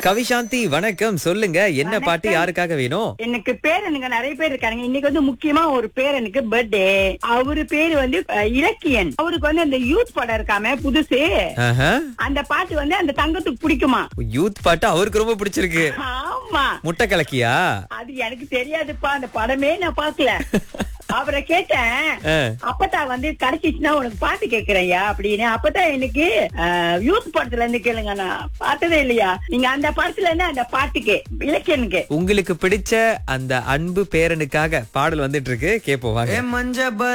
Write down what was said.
கவிசாந்தி வணக்கம் சொல்லுங்க என்ன பாட்டு யாருக்காக வேணும் எனக்கு பேரனுங்க நிறைய பேர் இருக்காங்க இன்னைக்கு வந்து முக்கியமா ஒரு பேரனுக்கு பர்த்டே அவரு பேரு வந்து அஹ், இலக்கியன் அவருக்கு வந்து அந்த யூத் படம் இருக்காம புதுசு ஆஹா. அந்த பாட்டு வந்து அந்த தங்கத்துக்கு பிடிக்குமா யூத் பாட்டு அவருக்கு ரொம்ப பிடிச்சிருக்கு ஆமா முட்டை கலக்கியா அது எனக்கு தெரியாதுப்பா அந்த படமே நான் பாக்கல அவரை கேட்டேன் ஆ. அப்பதான் வந்து கிடைச்சிச்சுன்னா உனக்கு பாட்டு கேக்குறையா அப்படின்னு அப்பதான் எனக்கு அஹ், யூத் படத்துல இருந்து கேளுங்க நான் பார்த்ததே இல்லையா நீங்க அந்த படத்துல இருந்து அந்த பாட்டுக்கு இலக்கியனுக்கு உங்களுக்கு பிடிச்ச அந்த அன்பு பேரனுக்காக பாடல் வந்துட்டு இருக்கு கேப்போம் வாங்க ஏ மஞ்ச